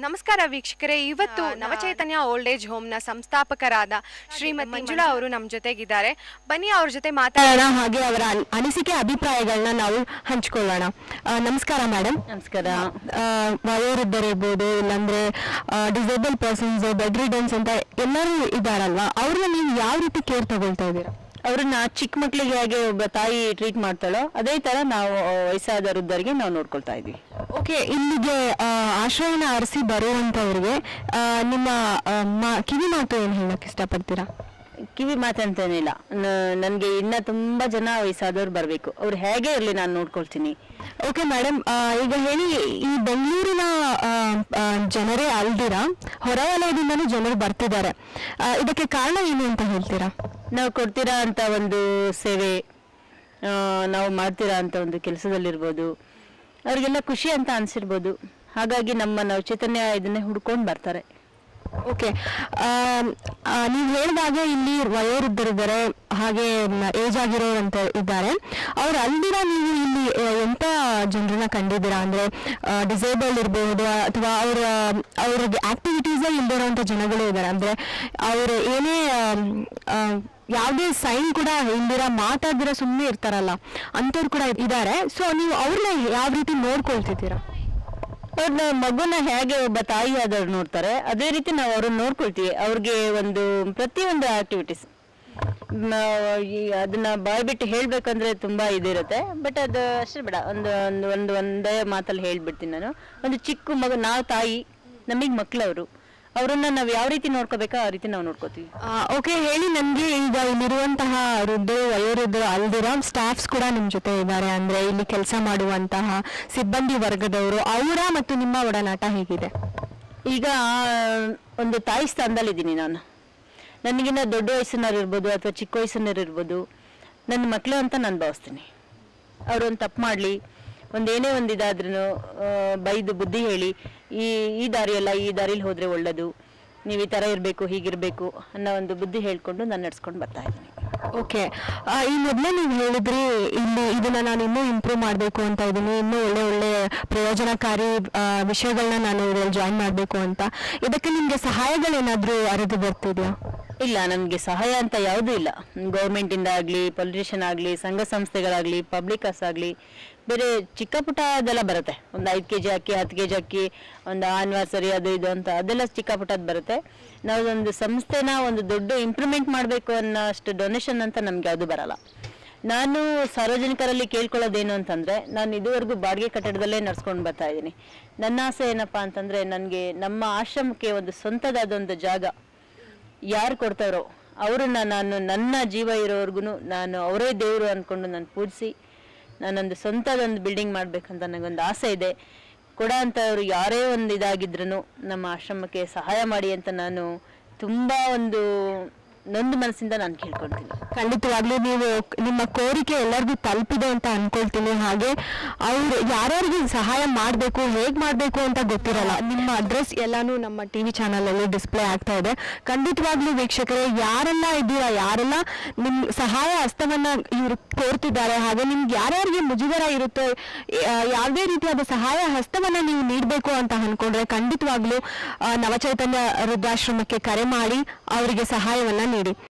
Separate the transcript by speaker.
Speaker 1: ನಮಸ್ಕಾರ ವೀಕ್ಷಕರೇ ಇವತ್ತು ನವಚೈತನ್ಯ ಓಲ್ಡ್ ಏಜ್ ಹೋಮ್ನ ಸಂಸ್ಥಾಪಕರಾದ ಶ್ರೀಮತಿ ಮಂಜುಳಾ ಅವರು ನಮ್ಮ ಜೊತೆಗಿದ್ದಾರೆ ಬನ್ನಿ ಅವ್ರ ಜೊತೆ ಮಾತಾಡೋಣ ಹಾಗೆ ಅವರ ಅನ್- ಅನಿಸಿಕೆ ಅಭಿಪ್ರಾಯಗಳನ್ನ ನಾವು ಹಂಚ್ಕೊಳ್ಳೋಣ ಆ, ನಮಸ್ಕಾರ ಮೇಡಮ್
Speaker 2: ನಮಸ್ಕಾರ
Speaker 1: ವಯೋವೃದ್ಧರಿರ್ಬೋದು ಇಲ್ಲಾಂದ್ರೆ ಡಿಸೇಬಲ್ ಪರ್ಸನ್ಸ್ ಬೆಡ್ ರಿಡನ್ಸ್ ಅಂತ ಎಲ್ಲರೂ ಇದ್ದಾರಲ್ವಾ ಅವ್ರನ್ನ ನೀವು ಯಾವ ರೀತಿ ಕೇರ್ ತಗೊಳ್ತಾ ಇದ್ದೀರಾ
Speaker 2: ಅವ್ರನ್ನ ಚಿಕ್ಕ ಮಕ್ಳಿಗೆ ಹೇಗೆ ಒಬ್ಬ ತಾಯಿ ಟ್ರೀಟ್ ಮಾಡ್ತಾಳೋ ಅದೇ ತರ ನಾವು ವಯಸ್ಸಾದ ವೃದ್ಧರಿಗೆ ನಾವು ನೋಡ್ಕೊಳ್ತಾ ಇದ್ವಿ
Speaker 1: ಓಕೆ ಇಲ್ಲಿಗೆ ಆ, ಆಶ್ರಯನ ಅರಸಿ ಬರುವಂತವ್ರಿಗೆ ಆ, ನಿಮ್ಮ ಆ, ಮಾ- ಕಿವಿ ಮಾತು ಏನು ಹೇಳಕ್ ಇಷ್ಟಪಡ್ತೀರಾ
Speaker 2: ಕಿವಿ ಮಾತಂತೇನಿಲ್ಲ ನನಗೆ ಇನ್ನ ತುಂಬಾ ಜನ ವಯಸ್ಸಾದವ್ರು ಬರಬೇಕು ಅವ್ರು ಹೇಗೆ ಇರಲಿ ನಾನು ನೋಡ್ಕೊಳ್ತೀನಿ
Speaker 1: ಓಕೆ ಮೇಡಮ್ ಈಗ ಹೇಳಿ ಈ ಬೆಂಗಳೂರಿನ ಆ, ಆ, ಜನರೇ ಅಲ್ದಿರ ಹೊರವಲಯದಿಂದನೂ ಜನರು ಬರ್ತಿದ್ದಾರೆ ಆ, ಇದಕ್ಕೆ ಕಾರಣ ಏನು ಅಂತ ಹೇಳ್ತೀರಾ
Speaker 2: ನಾವು ಕೊಡ್ತೀರಾ ಅಂತ ಒಂದು ಸೇವೆ ಆ, ನಾವು ಮಾಡ್ತೀರಾ ಅಂತ ಒಂದು ಕೆಲಸದಲ್ಲಿರ್ಬೋದು ಅವ್ರಿಗೆಲ್ಲ ಖುಷಿ ಅಂತ ಅನ್ಸಿರ್ಬೋದು ಹಾಗಾಗಿ ನಮ್ಮ ನಾವು ಚೈತನ್ಯ ಇದನ್ನೇ ಹುಡ್ಕೊಂಡು ಬರ್ತಾರೆ
Speaker 1: ಓಕೆ ನೀವು ಹೇಳಿದಾಗ ಇಲ್ಲಿ ವಯೋವೃದ್ಧರಿದ್ದಾರೆ ಹಾಗೆ ಏಜ್ ಆಗಿರೋರು ಅಂತ ಇದ್ದಾರೆ ಅವ್ರು ಅಲ್ದಿರ ನೀವು ಇಲ್ಲಿ ಆ, ಎಂತ ಜನರನ್ನ ಕಂಡಿದ್ದೀರಾ ಅಂದ್ರೆ ಡಿಸೇಬಲ್ಡ್ ಇರಬಹುದು ಅಥವಾ ಅವರ ಅವ್ರಿಗೆ ಆಕ್ಟಿವಿಟೀಸೇ ಇಲ್ದಿರೋಂಥ ಜನಗಳು ಇದ್ದಾರೆ ಅಂದ್ರೆ ಅವರು ಏನೇ ಆಮ್, ಆ, ಯಾವುದೇ ಸೈನ್ ಕೂಡ ಇಲ್ದಿರ ಮಾತಾಡಿದ್ರೆ ಸುಮ್ಮನೆ ಇರ್ತಾರಲ್ಲ ಅಂಥವ್ರು ಕೂಡ ಇದ್ದಾರೆ ಸೊ ನೀವು ಅವ್ರನ್ನ ಯಾವ ರೀತಿ ನೋಡ್ಕೊಳ್ತಿದ್ದೀರಾ
Speaker 2: ಅವ್ರನ್ನ ಮಗುನ ಹೇಗೆ ಒಬ್ಬ ತಾಯಿ ಆದವ್ರು ನೋಡ್ತಾರೆ ಅದೇ ರೀತಿ ನಾವು ಅವ್ರನ್ನ ನೋಡ್ಕೊಳ್ತೀವಿ ಅವ್ರಿಗೆ ಒಂದು ಪ್ರತಿಯೊಂದು ಆಕ್ಟಿವಿಟೀಸ್ ಅದನ್ನ ಬಾಯ್ ಬಿಟ್ಟು ಹೇಳ್ಬೇಕಂದ್ರೆ ತುಂಬಾ ಇದಿರುತ್ತೆ ಬಟ್ ಅದು ಅಷ್ಟೇ ಬೇಡ ಒಂದು ಒಂದು ಒಂದು ಒಂದೇ ಮಾತಲ್ಲಿ ಹೇಳ್ಬಿಡ್ತೀನಿ ನಾನು ಒಂದು ಚಿಕ್ಕ ಮಗು ನಾವು ತಾಯಿ ನಮಗೆ ಮಕ್ಳವರು ಅವ್ರನ್ನ ನಾವು ಯಾವ ರೀತಿ ನೋಡ್ಕೋಬೇಕೋ ಆ ರೀತಿ ನಾವು ನೋಡ್ಕೋತೀವಿ
Speaker 1: ಓಕೆ ಹೇಳಿ ನಮ್ಗೆ ಈಗ ಇಲ್ಲಿರುವಂತಹ ವೃದ್ಧರು ವಯೋವೃದ್ಧರು ಅಲ್ದಿರ ಸ್ಟಾಫ್ಸ್ ಕೂಡ ನಿಮ್ ಜೊತೆ ಇದ್ದಾರೆ ಅಂದ್ರೆ ಇಲ್ಲಿ ಕೆಲಸ ಮಾಡುವಂತಹ ಸಿಬ್ಬಂದಿ ವರ್ಗದವರು ಅವರ ಮತ್ತು ನಿಮ್ಮ ಒಡನಾಟ ಹೇಗಿದೆ
Speaker 2: ಈಗ ಒಂದು ತಾಯಿ ಸ್ಥಾನದಲ್ಲಿದ್ದೀನಿ ನಾನು ನನಗಿನ್ನ ದೊಡ್ಡ ವಯಸ್ಸಿನವ್ರು ಇರ್ಬೋದು ಅಥವಾ ಚಿಕ್ಕ ವಯಸ್ಸಿನವ್ರು ಇರ್ಬೋದು ನನ್ನ ಮಕ್ಕಳು ಅಂತ ನಾನು ಭಾವಿಸ್ತೀನಿ ಅವ್ರು ಒಂದು ತಪ್ಪು ಮಾಡಲಿ ಒಂದು ಏನೇ ಒಂದು ಇದಾದ್ರೂ ಬೈದು ಬುದ್ಧಿ ಹೇಳಿ ಈ ಈ ದಾರಿಯಲ್ಲ ಈ ದಾರಿಲಿ ಹೋದರೆ ಒಳ್ಳೆಯದು ನೀವು ಈ ಥರ ಇರಬೇಕು ಹೀಗಿರಬೇಕು ಅನ್ನೋ ಒಂದು ಬುದ್ಧಿ ಹೇಳ್ಕೊಂಡು ನಾನು ನಡ್ಸ್ಕೊಂಡು ಬರ್ತಾ ಇದ್ದೀನಿ
Speaker 1: ಓಕೆ ಈ ಮೊದಲೇ ನೀವು ಹೇಳಿದ್ರಿ ಇಲ್ಲಿ ಇದನ್ನ ನಾನು ಇನ್ನೂ ಇಂಪ್ರೂವ್ ಮಾಡಬೇಕು ಅಂತ ಇದ್ದೀನಿ ಇನ್ನೂ ಒಳ್ಳೆ ಒಳ್ಳೆ ಪ್ರಯೋಜನಕಾರಿ ಆ, ವಿಷಯಗಳನ್ನ ನಾನು ಇದರಲ್ಲಿ ಜಾಯಿನ್ ಮಾಡಬೇಕು ಅಂತ ಇದಕ್ಕೆ ನಿಮ್ಗೆ ಸಹಾಯಗಳೇನಾದ್ರೂ ಅರಿದು ಬರ್ತಿದ್ಯಾ
Speaker 2: ಇಲ್ಲ ನನಗೆ ಸಹಾಯ ಅಂತ ಯಾವುದೂ ಇಲ್ಲ ಗೌರ್ಮೆಂಟಿಂದ ಆಗಲಿ ಪೊಲಿಟಿಷಿಯನ್ ಆಗಲಿ ಸಂಘ ಸಂಸ್ಥೆಗಳಾಗಲಿ ಪಬ್ಲಿಕರ್ಸ್ ಆಗಲಿ ಬೇರೆ ಚಿಕ್ಕ ಪುಟ್ಟ ಅದೆಲ್ಲ ಬರುತ್ತೆ ಒಂದು ಐದು ಕೆ ಜಿ ಅಕ್ಕಿ ಹತ್ತು ಕೆ ಜಿ ಅಕ್ಕಿ ಒಂದು ಆನಿವರ್ಸರಿ ಅದು ಇದು ಅಂತ ಅದೆಲ್ಲ ಚಿಕ್ಕ ಪುಟ್ಟದ್ದು ಬರುತ್ತೆ ನಾವು ಒಂದು ಸಂಸ್ಥೆನ ಒಂದು ದೊಡ್ಡ ಇಂಪ್ರೂವ್ಮೆಂಟ್ ಮಾಡಬೇಕು ಅನ್ನೋ ಅಷ್ಟು ಡೊನೇಷನ್ ಅಂತ ನಮ್ಗೆ ಯಾವುದು ಬರಲ್ಲ ನಾನು ಸಾರ್ವಜನಿಕರಲ್ಲಿ ಕೇಳ್ಕೊಳ್ಳೋದೇನು ಅಂತಂದ್ರೆ ನಾನು ಇದುವರೆಗೂ ಬಾಡಿಗೆ ಕಟ್ಟಡದಲ್ಲೇ ನಡ್ಸ್ಕೊಂಡು ಬರ್ತಾ ಇದ್ದೀನಿ ನನ್ನ ಆಸೆ ಏನಪ್ಪಾ ಅಂತಂದ್ರೆ ನನಗೆ ನಮ್ಮ ಆಶ್ರಮಕ್ಕೆ ಒಂದು ಸ್ವಂತದಾದ ಒಂದು ಜಾಗ ಯಾರು ಕೊಡ್ತಾರೋ ಅವ್ರನ್ನ ನಾನು ನನ್ನ ಜೀವ ಇರೋವರೆಗೂ ನಾನು ಅವರೇ ದೇವರು ಅಂದ್ಕೊಂಡು ನಾನು ಪೂಜಿಸಿ ನಾನೊಂದು ಸ್ವಂತದೊಂದು ಬಿಲ್ಡಿಂಗ್ ಮಾಡ್ಬೇಕಂತ ನನಗೊಂದು ಆಸೆ ಇದೆ ಕೊಡ ಅಂತವ್ರು ಯಾರೇ ಒಂದು ಇದಾಗಿದ್ರು ನಮ್ಮ ಆಶ್ರಮಕ್ಕೆ ಸಹಾಯ ಮಾಡಿ ಅಂತ ನಾನು ತುಂಬ ಒಂದು ನೊಂದು ಮನಸ್ಸಿಂದ ನಾನು ಕೇಳ್ಕೊಳ್ತೀನಿ
Speaker 1: ಖಂಡಿತವಾಗ್ಲೂ ನೀವು ನಿಮ್ಮ ಕೋರಿಕೆ ಎಲ್ಲರಿಗೂ ತಲುಪಿದೆ ಅಂತ ಅನ್ಕೊಳ್ತೀನಿ ಹಾಗೆ ಅವ್ರು ಯಾರ್ಯಾರಿಗೆ ಸಹಾಯ ಮಾಡಬೇಕು ಹೇಗ್ ಮಾಡಬೇಕು ಅಂತ ಗೊತ್ತಿರಲ್ಲ ನಿಮ್ಮ ಅಡ್ರೆಸ್ ಎಲ್ಲಾನು ನಮ್ಮ ಟಿವಿ ಚಾನಲ್ ಅಲ್ಲಿ ಡಿಸ್ಪ್ಲೇ ಆಗ್ತಾ ಇದೆ ಖಂಡಿತವಾಗ್ಲೂ ವೀಕ್ಷಕರೇ ಯಾರೆಲ್ಲ ಇದ್ದೀರಾ ಯಾರೆಲ್ಲ ನಿಮ್ ಸಹಾಯ ಹಸ್ತವನ್ನ ಇವರು ಕೋರ್ತಿದ್ದಾರೆ ಹಾಗೆ ನಿಮ್ಗೆ ಯಾರ್ಯಾರಿಗೆ ಮುಜುಗರ ಇರುತ್ತೋ ಆ, ಯಾವುದೇ ರೀತಿಯಾದ ಸಹಾಯ ಹಸ್ತವನ್ನ ನೀವು ನೀಡಬೇಕು ಅಂತ ಅನ್ಕೊಂಡ್ರೆ ಖಂಡಿತವಾಗ್ಲೂ ಆ, ನವಚೈತನ್ಯ ವೃದ್ಧಾಶ್ರಮಕ್ಕೆ ಕರೆ ಮಾಡಿ ಅವರಿಗೆ ಸಹಾಯವನ್ನ ನೀಡಿ